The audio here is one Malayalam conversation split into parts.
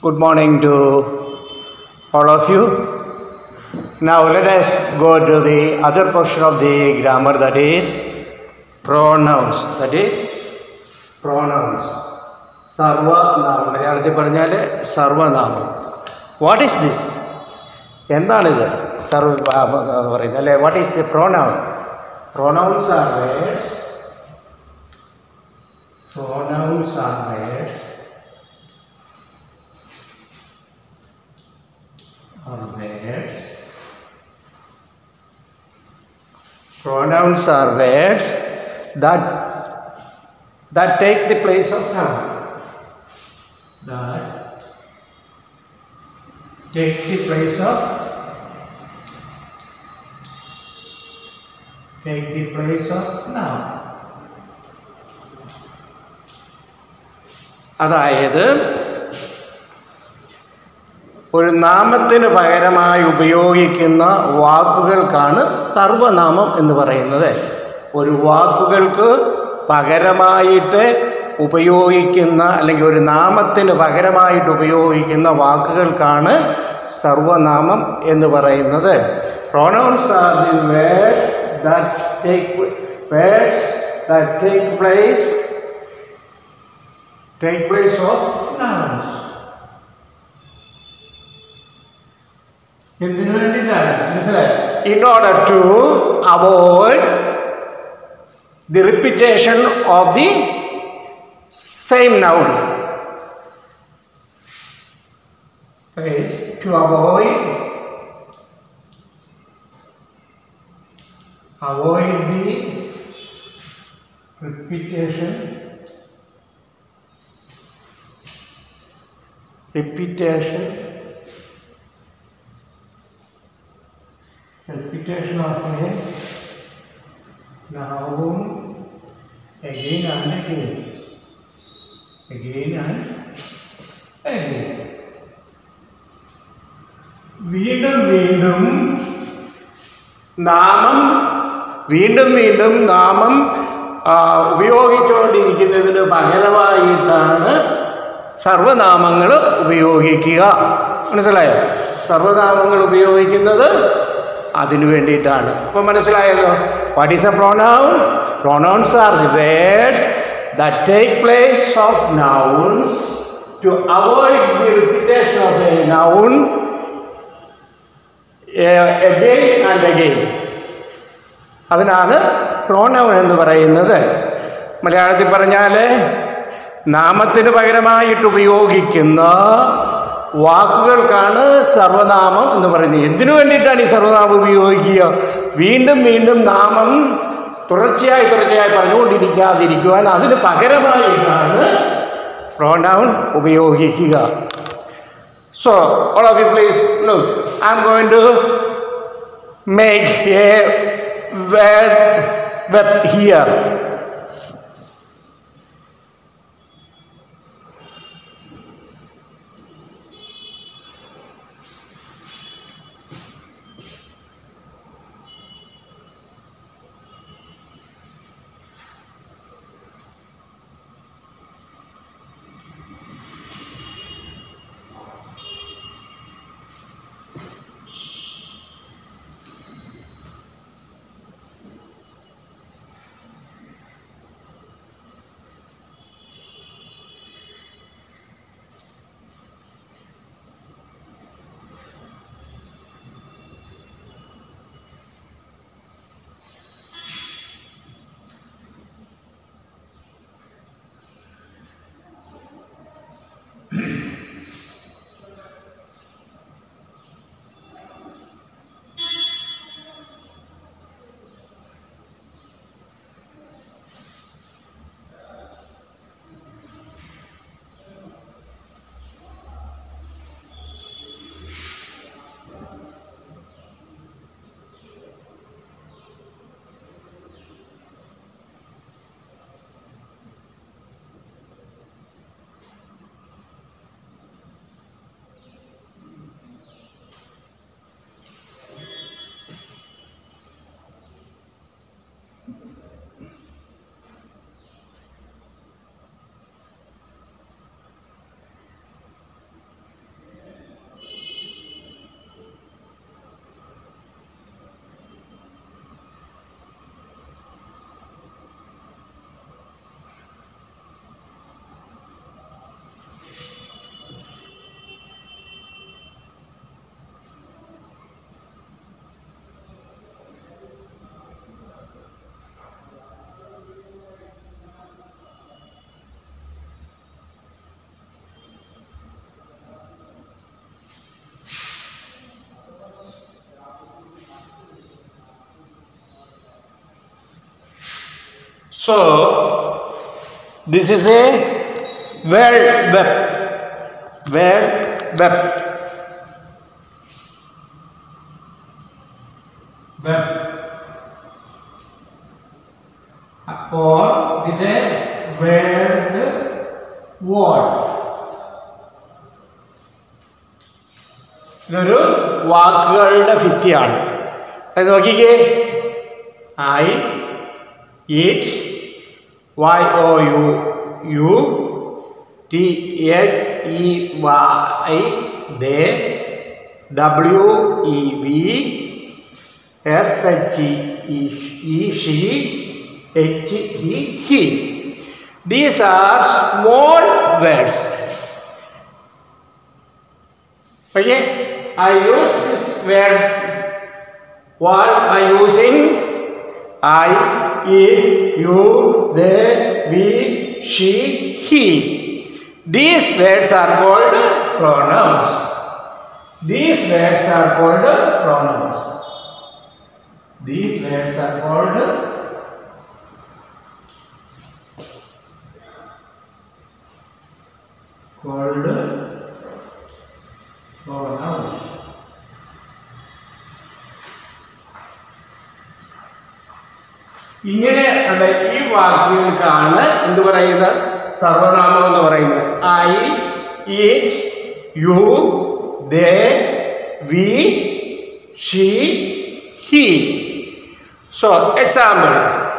Good morning to all of you. Now let us go to the other portion of the grammar that is pronouns. That is pronouns. സർവനാമം മലയാളത്തിൽ പറഞ്ഞാൽ സർവനാമം വാട്ട് ഈസ് ദിസ് എന്താണിത് സർവ എന്ന് പറയുന്നത് അല്ലേ what is the pronoun pronouns are words pronouns are words are words. Pronouns are words that that take the place of noun. That take the place of take the place of noun. അതായത് ഒരു നാമത്തിന് പകരമായി ഉപയോഗിക്കുന്ന വാക്കുകൾക്കാണ് സർവനാമം എന്ന് പറയുന്നത് ഒരു വാക്കുകൾക്ക് പകരമായിട്ട് ഉപയോഗിക്കുന്ന അല്ലെങ്കിൽ ഒരു നാമത്തിന് പകരമായിട്ട് ഉപയോഗിക്കുന്ന വാക്കുകൾക്കാണ് സർവനാമം എന്ന് പറയുന്നത് pronouns are the words that take words that take place take place of nouns എന്തിനു വേണ്ടിയിട്ടാണ് മനസ്സിലായി in order to avoid the repetition of the same noun to avoid avoid the repetition repetition repetition of a noun again and again again and again വീണ്ടും വീണ്ടും നാമം വീണ്ടും വീണ്ടും നാമം ആ, ഉപയോഗിച്ചുകൊണ്ടിരിക്കുന്നതിന് പകരമായിട്ടാണ് സർവനാമങ്ങൾ ഉപയോഗിക്കുക മനസ്സിലായോ സർവനാമങ്ങൾ ഉപയോഗിക്കുന്നത് അതിനു വേണ്ടിയിട്ടാണ് അപ്പോൾ മനസ്സിലായല്ലോ what is a pronoun pronouns are the words that take place of nouns to avoid the repetition of a noun again and again അതിനാണ് പ്രോനൗൺ എന്ന് പറയുന്നത് മലയാളത്തിൽ പറഞ്ഞാൽ നാമത്തിന് പകരമായിട്ട് ഉപയോഗിക്കുന്ന വാക്കുകൾക്കാണ് സർവനാമം എന്ന് പറയുന്നത് എന്തിനു വേണ്ടിയിട്ടാണ് ഈ സർവനാമം ഉപയോഗിക്കുക വീണ്ടും വീണ്ടും നാമം തുടർച്ചയായി തുടർച്ചയായി പറഞ്ഞുകൊണ്ടിരിക്കാതിരിക്കുവാൻ അതിന് പകരമായിട്ടാണ് പ്രോനൗൺ ഉപയോഗിക്കുക so all of you please look I am going to make a web, web here. So, this is a well wept. Well wept. Wept. Or is a word word. ഇതൊരു വാക്കുകളുടെ ഭിത്തിയാണ് അത് നോക്കിക്കേ I it Y O U you T H E Y they W E we S H E she H E he these are small words Okay, I use this word what by using I, it, you, they, we, she, he. These words are called pronouns. These words are called pronouns. These words are called called pronouns. ഇങ്ങനെ ഉള്ള ഈ വാക്കുകൾക്കാണ് എന്ത് പറയുന്നത് സർവനാമം എന്ന് പറയുന്നത് I it you they we she he so example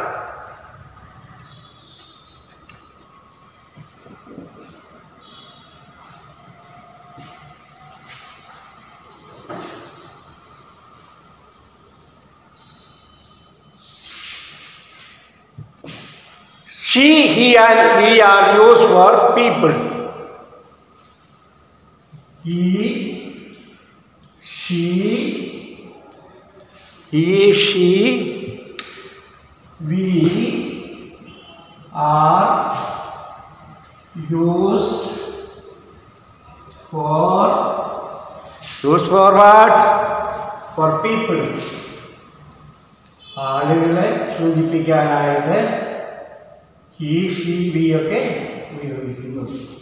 She, he, and we are used for people. He, she, he, she, we are used for used for what? For people. ആളുകളെ സൂചിപ്പിക്കാനായിട്ട് ഹി ഷീ വി ഒക്കെ ഉപയോഗിക്കുന്നു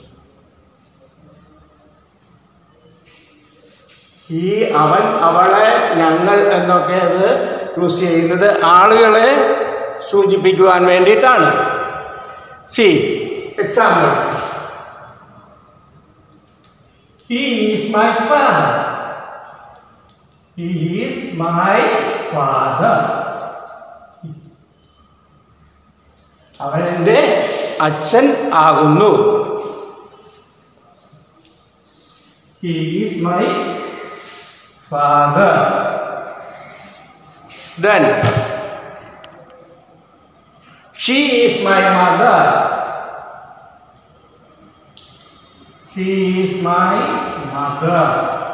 ഈ അവൻ അവളെ ഞങ്ങൾ എന്നൊക്കെ അത് യൂസ് ചെയ്യുന്നത് ആളുകളെ സൂചിപ്പിക്കുവാൻ വേണ്ടിയിട്ടാണ് see example he is my father he is my father അവൻ എൻ്റെ അച്ഛൻ ആകുന്നു he is my father then she is my mother she is my mother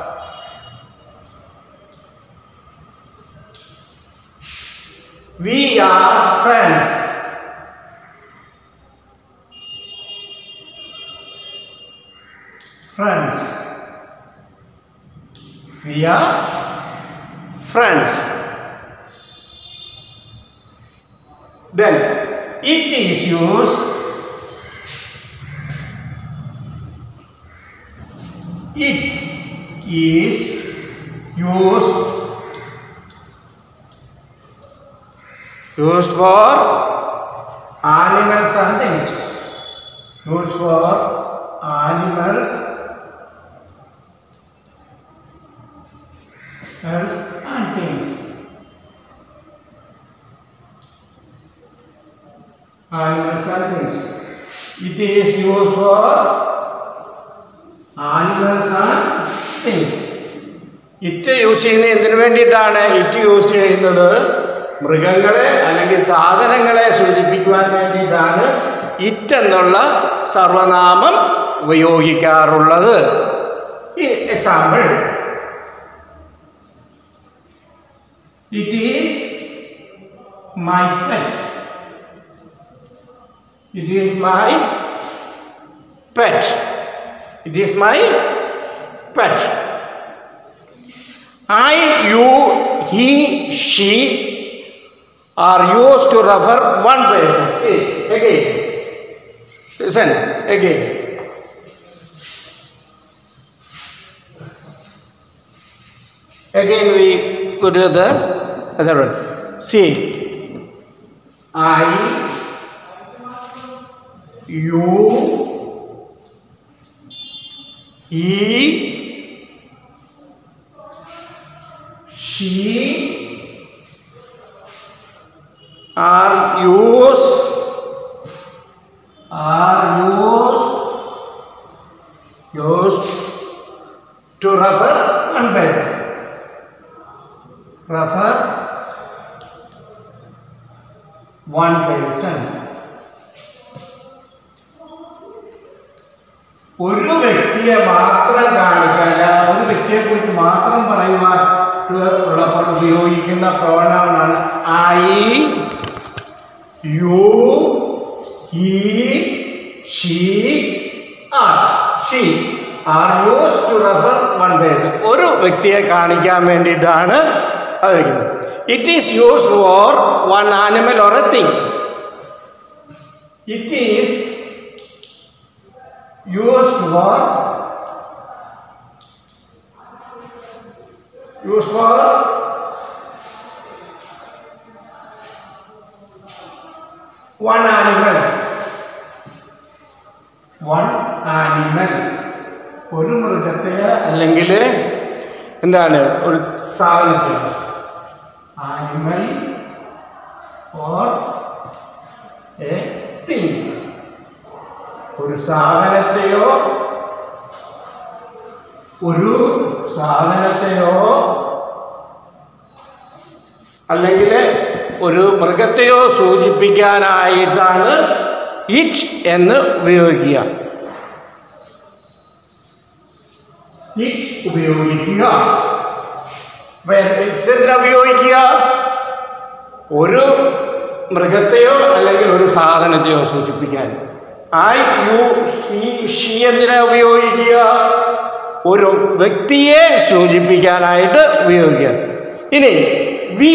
We are friends. Friends. We are friends. Then it is used. It is used used for animals and things. Used for animals and things. Animals and things. It is used for animals and things. It use ചെയ്യുന്നത് എന്തിനു വേണ്ടിയിട്ടാണ് ഇറ്റ് യൂസ് ചെയ്യുന്നത് മൃഗങ്ങളെ അല്ലെങ്കിൽ സാധനങ്ങളെ സൂചിപ്പിക്കുവാൻ വേണ്ടിയിട്ടാണ് ഇറ്റ് എന്നുള്ള സർവനാമം ഉപയോഗിക്കാറുള്ളത് example it is my pet it is my pet it is my pet I you he she are used to refer one person. Okay, again. Listen, again. Again we go to the other one. See, I, you, he, she are used are used used to refer one person. Refer one person. ഒരു വ്യക്തിയെ മാത്രം കാണിക്കാനല്ല ഒരു വ്യക്തിയെ കുറിച്ച് മാത്രം പറയുവാൻ ഉള്ളപ്പോൾ ഉപയോഗിക്കുന്ന പ്രോണൗണാണ് I you he she are she are use to refer one person ഒരു വ്യക്തിയെ കാണിക്കാൻ വേണ്ടിയിട്ടാണ് അത് വയ്ക്കുന്നത് it is use for one animal or a thing it is used for used for one animal one animal ഒരു മൃഗത്തെ അല്ലെങ്കിൽ എന്താണ് ഒരു സാധനത്തെ ആനിമൽ ഓർ എ തിങ് ഒരു സാധനത്തെയോ ഒരു സാധനത്തെയോ അല്ലെങ്കിൽ ഒരു മൃഗത്തെയോ സൂചിപ്പിക്കാനായിട്ടാണ് ഇറ്റ് എന്ന് ഉപയോഗിക്കുക ഇറ്റ് ഉപയോഗിക്കുക എന്തിനാ ഉപയോഗിക്കുക ഒരു മൃഗത്തെയോ അല്ലെങ്കിൽ ഒരു സാധനത്തെയോ സൂചിപ്പിക്കാൻ ഐ യു ഹി ഷി എന്തിനാ ഉപയോഗിക്കുക ഒരു വ്യക്തിയെ സൂചിപ്പിക്കാനായിട്ട് ഉപയോഗിക്കുക ഇനി we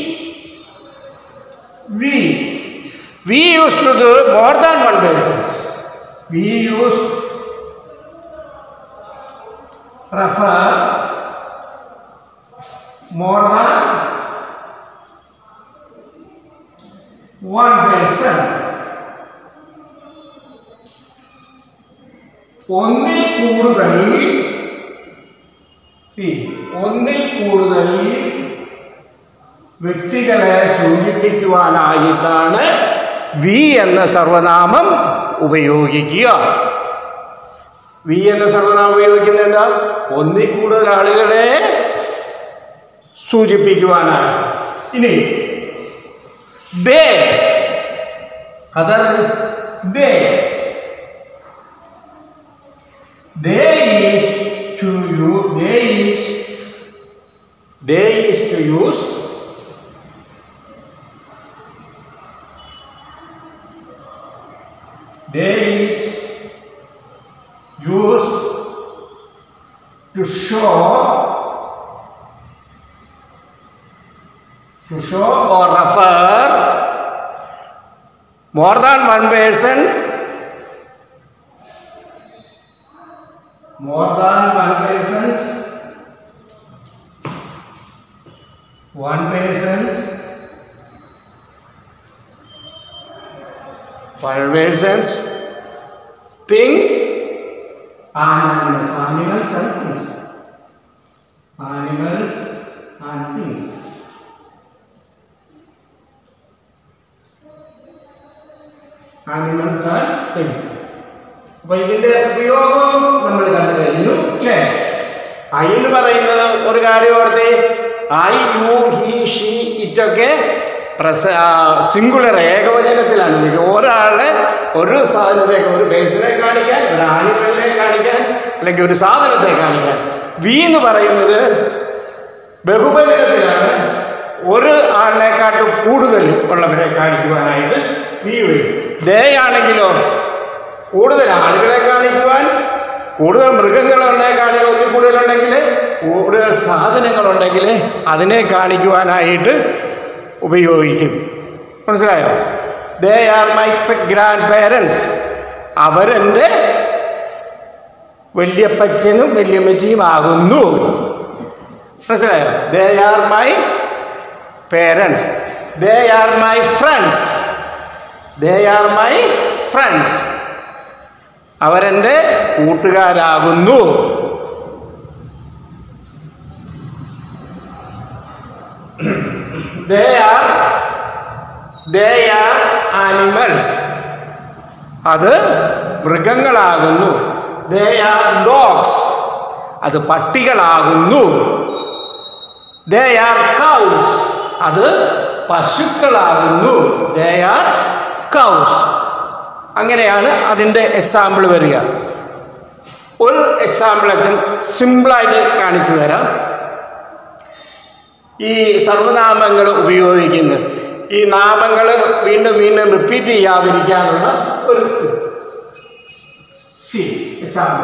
we we use to the more than one persons we use refer more than one person ഒന്നിൽ കൂടുതൽ see, ഒന്നിൽ കൂടുതൽ വ്യക്തികളെ സൂചിപ്പിക്കുവാനായിട്ടാണ് വി എന്ന സർവനാമം ഉപയോഗിക്കുക വി എന്ന സർവനാമം ഉപയോഗിക്കുന്നത് എന്താ ഒന്നിൽ കൂടുതൽ ആളുകളെ സൂചിപ്പിക്കുവാനാണ് ഇനി they other they they is to you they is they is to use they is used to show to show or refer more than one person more than one persons one persons one persons things and animals animals and things animals and things animals and things അപ്പൊ ഇതിന്റെ ഉപയോഗവും നമ്മൾ കണ്ടു കഴിഞ്ഞു അല്ലേ ഐ എന്ന് പറയുന്നത് ഒരു കാര്യം ഓർത്തേ ഐ യു ഹി ഷീ ഇറ്റൊക്കെ പ്രസ സിംഗുലർ ഏകവചനത്തിലാണ് ഉപയോഗിക്കുക ഒരാളെ ഒരു സാധനത്തെ ഒരു പേഴ്സണെ കാണിക്കാൻ ഒരു ആനിമലിനെ കാണിക്കാൻ അല്ലെങ്കിൽ ഒരു സാധനത്തെ കാണിക്കാൻ വി എന്ന് പറയുന്നത് ബഹുവചനത്തിലാണ് ഒരു ആളിനെക്കാട്ടും കൂടുതൽ ഉള്ളവരെ കാണിക്കുവാനായിട്ട് വി വരും ദേ ആണെങ്കിലോ കൂടുതൽ ആളുകളെ കാണിക്കുവാൻ കൂടുതൽ മൃഗങ്ങളുണ്ടെ കാണിക്കുക ഒന്നിൽ കൂടുതലുണ്ടെങ്കിൽ കൂടുതൽ സാധനങ്ങളുണ്ടെങ്കിൽ അതിനെ കാണിക്കുവാനായിട്ട് ഉപയോഗിക്കും മനസ്സിലായോ they are my grandparents അവരെൻ്റെ വല്യപ്പച്ചനും വല്യമ്മച്ചിയും ആകുന്നു മനസ്സിലായോ they are my parents they are my friends they are my friends അവരെൻ്റെ കൂട്ടുകാരാകുന്നു they are they are animals അത് മൃഗങ്ങളാകുന്നു ദേ ആർ ഡോഗ്സ് അത് പട്ടികളാകുന്നു ദേ ആർ കൗസ് അത് പശുക്കളാകുന്നു ദേ ആർ കൗസ് അങ്ങനെയാണ് അതിൻ്റെ എക്സാമ്പിൾ വരിക ഒരു എക്സാമ്പിൾ അച്ഛൻ സിമ്പിളായിട്ട് കാണിച്ചു തരാം ഈ സർവനാമങ്ങൾ ഉപയോഗിക്കുന്നത് ഈ നാമങ്ങൾ വീണ്ടും വീണ്ടും റിപ്പീറ്റ് ചെയ്യാതിരിക്കാനുള്ള ഒരു see example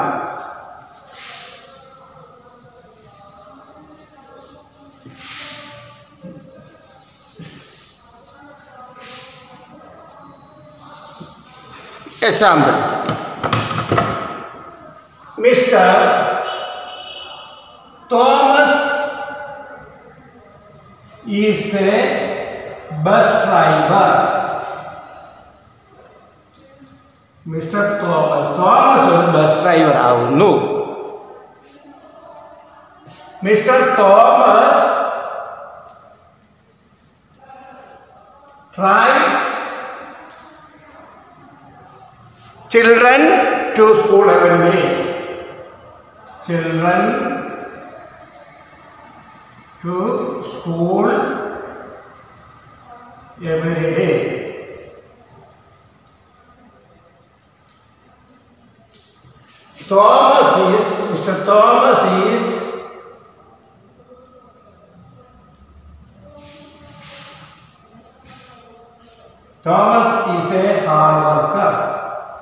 example mr thomas is a bus driver Mr Thomas Thomas ഒരു ബസ് ഡ്രൈവർ ആവുന്നു Mr Thomas drives children to school every day. Children to school every day. Thomas is, Mr. Thomas is Thomas is a hard worker.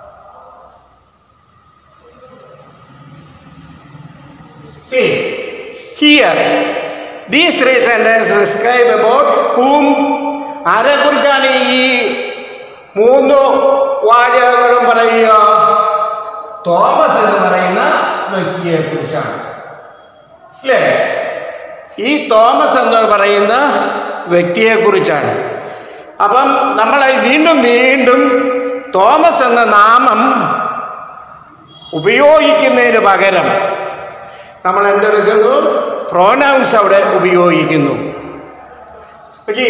See, here, these three sentences describe about whom ആരെക്കുറിച്ചാണ് ഈ മൂന്ന് വാചകങ്ങളും പറയുക തോമസ് എന്ന് പറയുന്ന വ്യക്തിയെ കുറിച്ചാണ് അല്ലേ ഈ തോമസ് എന്ന് പറയുന്ന വ്യക്തിയെ കുറിച്ചാണ് അപ്പം നമ്മൾ വീണ്ടും വീണ്ടും തോമസ് എന്ന നാമം ഉപയോഗിക്കുന്നതിന് പകരം നമ്മൾ എന്തെടുക്കുന്നു പ്രോനൗൺസ് അവിടെ ഉപയോഗിക്കുന്നു ഓക്കെ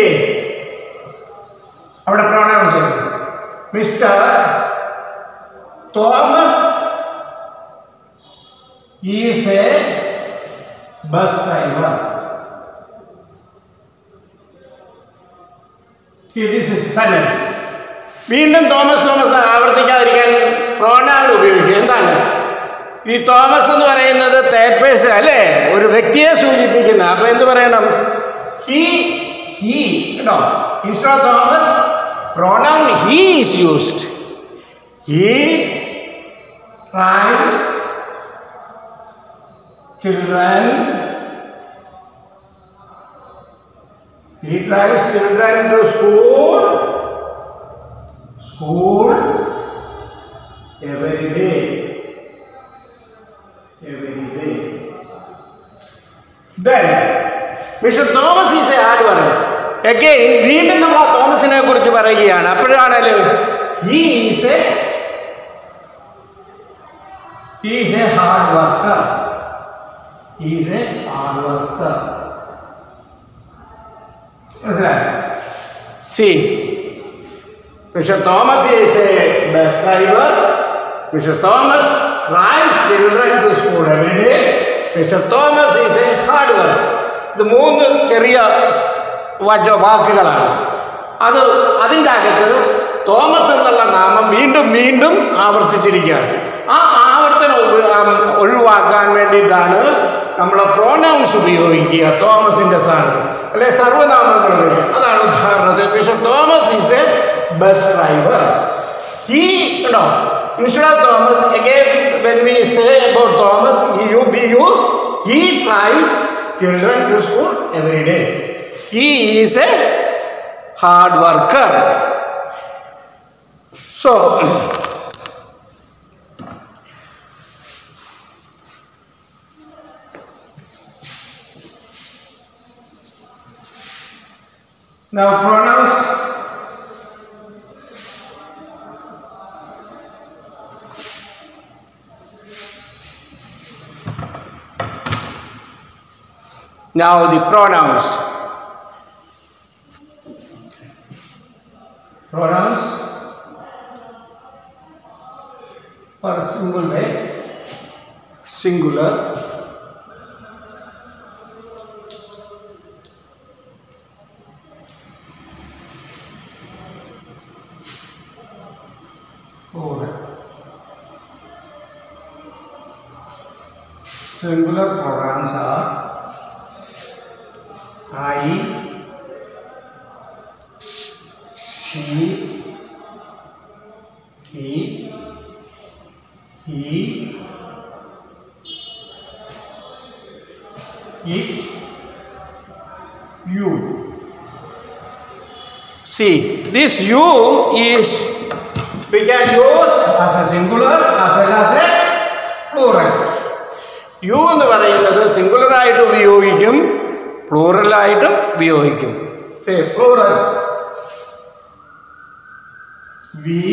അവിടെ pronouns Mr Thomas is a bus driver സെലൻസ് വീണ്ടും തോമസ് തോമസ് ആവർത്തിക്കാതിരിക്കാൻ പ്രോനൗൺ ഉപയോഗിക്കും എന്താണ് ഈ തോമസ് എന്ന് പറയുന്നത് തേർഡ് പേഴ്സൺ അല്ലേ ഒരു വ്യക്തിയെ സൂചിപ്പിക്കുന്ന അപ്പൊ എന്ത് പറയണം ഹി ഹി കേട്ടോ instead Thomas pronoun he is used he drives children he drives children to school school every day every day. Then, Mr. Thomas is a hard worker. Again, വീണ്ടും നമ്മൾ ആ തോമസിനെ കുറിച്ച് പറയുകയാണ് അപ്പോഴാണല്ലോ he is a he is a hard worker. He is a hard worker. മനസ്സിലായോ see Mr Thomas is a bus driver Mr Thomas drives children to school every day. Mr. Thomas is a hard worker. ഇത് മൂന്ന് ചെറിയ സ് വച വാക്കുകളാണ് അത് അതിൻ്റെ അകത്ത് തോമസ് എന്നുള്ള നാമം വീണ്ടും വീണ്ടും ആവർത്തിച്ചിരിക്കുകയാണ് ആ ആവർത്തനം ഉപ- ആം, ഒഴിവാക്കാൻ വേണ്ടിയിട്ടാണ് നമ്മൾ പ്രോനൗൺസ് ഉപയോഗിക്കുക തോമസിൻ്റെ സ്ഥാനത്ത് അല്ലെ സർവനാമങ്ങൾ വരും അതാണ് ഉദാഹരണത്തിന് Mr Thomas is a bus driver he you know instead of thomas again when we say about thomas he you be used he drives children to school every day he is a hard worker so Now pronouns. Now the pronouns. Pronouns for single way, singular. Plural. Singular pronouns are I, she, he, he, it, you. See, this you is we can use as a singular as well as a plural. You എന്ന് പറയുന്നത് സിംഗുലർ ആയിട്ട് ഉപയോഗിക്കും പ്ലൂറൽ ആയിട്ടും ഉപയോഗിക്കും plural we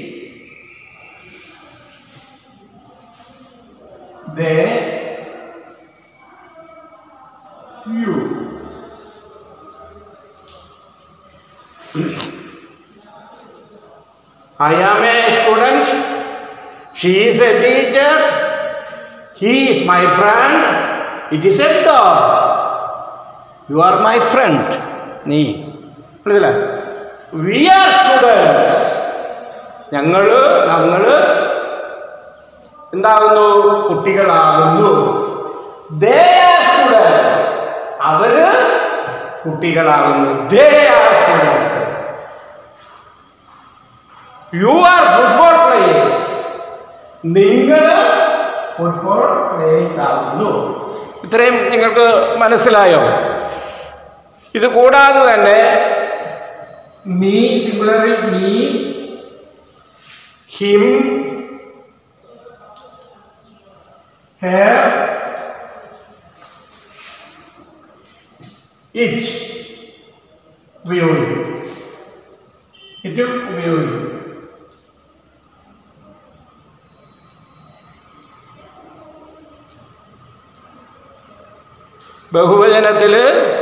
they you I am a student. She is a teacher. He is my friend. It is a dog. You are my friend. നീ മനസ്സിലാ വി ആർ സ്റ്റുഡൻസ് ഞങ്ങള് ഞങ്ങള് എന്താകുന്നു കുട്ടികളാകുന്നു ദേ ആർ സ്റ്റുഡൻസ് അവര് കുട്ടികളാകുന്നു they are students you are football players നിങ്ങൾ ഫുട്ബോൾ പ്ലേയേഴ്സ് ആകുന്നു ഇത്രയും നിങ്ങൾക്ക് മനസ്സിലായോ ഇത് കൂടാതെ തന്നെ മീ സിംഗുലറിൽ മീ ഹിം ഹെയർ ഇറ്റ് ഉപയോഗിക്കും ഇറ്റും ഉപയോഗിക്കും ബഹുവചനത്തിൽ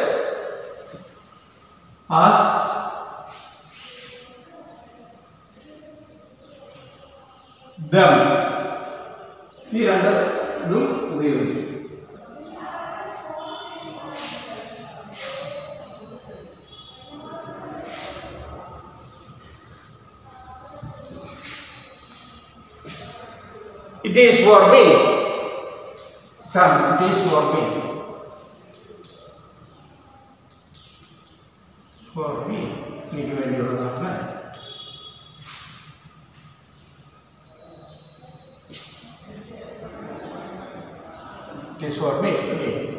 അസ് ദം ഈ രണ്ട് ഇതും ഉപയോഗിച്ചു It is for me. Son, it is for me. For me. എനിക്ക് വേണ്ടിയുള്ളതാണ് It is for me. Okay.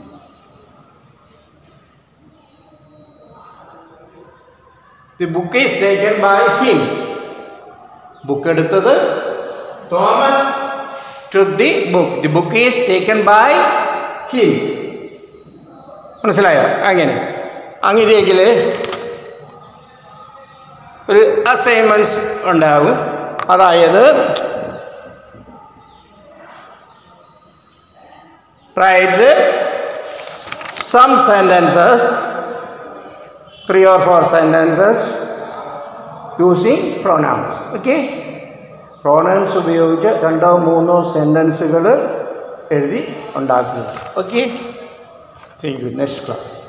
The book is taken by him. Book എടുത്തത് Thomas took the book. The book is taken by him. മനസ്സിലായോ അങ്ങനെ അങ്ങനെയെങ്കിൽ ഒരു അസൈൻമെൻറ്റ്സ് ഉണ്ടാവും അതായത് write some sentences three or four sentences using pronouns okay pronouns ഉപയോഗിച്ച് രണ്ടോ മൂന്നോ സെൻറ്റൻസുകൾ എഴുതി ഉണ്ടാക്കുക okay thank you next class